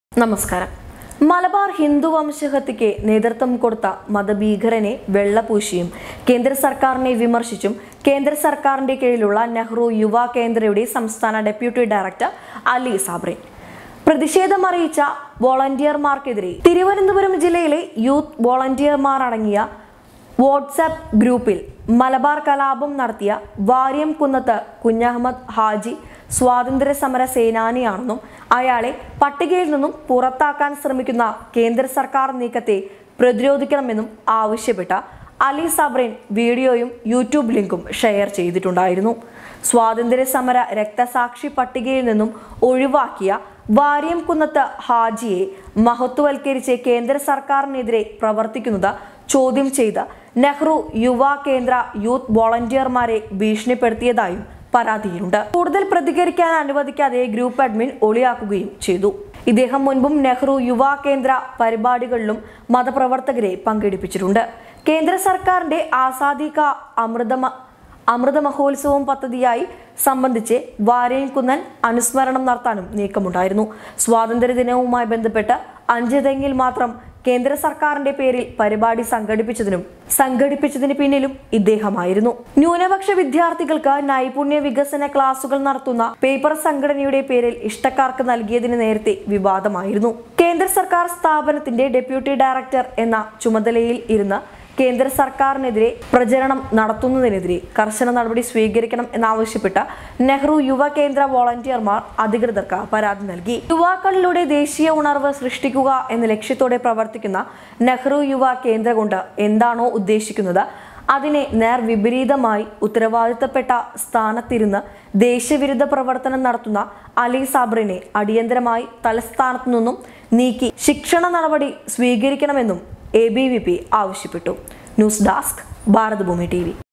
നമസ്കാരം മലബാർ ഹിന്ദു വംശഹത്യയ്ക്ക് നേതൃത്വം കൊടുത്ത മതഭീകരനെ വെള്ളപൂശിയും കേന്ദ്ര സർക്കാരിനെ വിമർശിച്ചും കേന്ദ്ര സർക്കാരിന്റെ കീഴിലുള്ള നെഹ്റു യുവ കേന്ദ്രയുടെ സംസ്ഥാന ഡെപ്യൂട്ടി ഡയറക്ടർ അലി സാബ്രിൻ പ്രതിഷേധമറിയിച്ച വോളണ്ടിയർമാർക്കെതിരെ തിരുവനന്തപുരം ജില്ലയിലെ യൂത്ത് വോളണ്ടിയർമാർ അടങ്ങിയ വാട്സാപ്പ് ഗ്രൂപ്പിൽ മലബാർ കലാപം നടത്തിയ വാര്യം കുന്നത്ത് കുഞ്ഞഹമ്മദ് ഹാജി സ്വാതന്ത്ര്യ സമര സേനാനിയാണെന്നും അയാളെ പട്ടികയിൽ നിന്നും പുറത്താക്കാൻ ശ്രമിക്കുന്ന കേന്ദ്ര സർക്കാർ നീക്കത്തെ പ്രതിരോധിക്കണമെന്നും ആവശ്യപ്പെട്ട അലി സബ്രീൻ വീഡിയോയും യൂട്യൂബ് ലിങ്കും ഷെയർ ചെയ്തിട്ടുണ്ടായിരുന്നു സ്വാതന്ത്ര്യ സമര രക്തസാക്ഷി പട്ടികയിൽ നിന്നും ഒഴിവാക്കിയ വാര്യം കുന്നത്ത് ഹാജിയെ മഹത്വവൽക്കരിച്ച് കേന്ദ്ര സർക്കാരിനെതിരെ പ്രവർത്തിക്കുന്നത് ചോദ്യം ചെയ്ത് നെഹ്റു യുവ കേന്ദ്ര യൂത്ത് വോളണ്ടിയർമാരെ ഭീഷണിപ്പെടുത്തിയതായും പരാതിയിലുണ്ട് കൂടുതൽ പ്രതികരിക്കാൻ അനുവദിക്കാതെ ഗ്രൂപ്പ് അഡ്മിൻ ഒളിയാക്കുകയും ചെയ്തു ഇദ്ദേഹം മുൻപും നെഹ്റു യുവ കേന്ദ്ര പരിപാടികളിലും മതപ്രവർത്തകരെ പങ്കെടുപ്പിച്ചിട്ടുണ്ട് കേന്ദ്ര സർക്കാരിന്റെ ആസാദി കാ അമൃതമ അമൃത മഹോത്സവം പദ്ധതിയായി സംബന്ധിച്ച് വാരേൻകുന്നൻ അനുസ്മരണം നടത്താനും നീക്കമുണ്ടായിരുന്നു സ്വാതന്ത്ര്യ ദിനവുമായി ബന്ധപ്പെട്ട് അഞ്ച് തെങ്ങിൽ മാത്രം കേന്ദ്ര സർക്കാരിന്റെ പേരിൽ പരിപാടി സംഘടിപ്പിച്ചതിനും സംഘടിപ്പിച്ചതിന് പിന്നിലും ഇദ്ദേഹമായിരുന്നു ന്യൂനപക്ഷ വിദ്യാർത്ഥികൾക്ക് നൈപുണ്യ വികസന ക്ലാസുകൾ നടത്തുന്ന പേപ്പർ സംഘടനയുടെ പേരിൽ ഇഷ്ടക്കാർക്ക് നൽകിയതിന് നേരത്തെ വിവാദമായിരുന്നു കേന്ദ്ര സർക്കാർ സ്ഥാപനത്തിന്റെ ഡെപ്യൂട്ടി ഡയറക്ടർ എന്ന ചുമതലയിൽ ഇരുന്ന് കേന്ദ്ര സർക്കാരിനെതിരെ പ്രചരണം നടത്തുന്നതിനെതിരെ കർശന നടപടി സ്വീകരിക്കണം എന്നാവശ്യപ്പെട്ട് നെഹ്റു യുവ കേന്ദ്ര വോളണ്ടിയർമാർ അധികൃതർക്ക് പരാതി നൽകി യുവാക്കളിലൂടെ ദേശീയ ഉണർവ് സൃഷ്ടിക്കുക എന്ന ലക്ഷ്യത്തോടെ പ്രവർത്തിക്കുന്ന നെഹ്റു യുവ കേന്ദ്ര കൊണ്ട് എന്താണോ ഉദ്ദേശിക്കുന്നത് അതിനെ നേർ വിപരീതമായി ഉത്തരവാദിത്തപ്പെട്ട സ്ഥാനത്തിരുന്ന് ദേശവിരുദ്ധ പ്രവർത്തനം നടത്തുന്ന അലി സാബ്രിനെ അടിയന്തരമായി തലസ്ഥാനത്തു നിന്നും നീക്കി ശിക്ഷണ നടപടി സ്വീകരിക്കണമെന്നും എ ബി വി പി ആവശ്യപ്പെട്ടു ന്യൂസ് ഡെസ്ക് ഭാരതഭൂമി ടി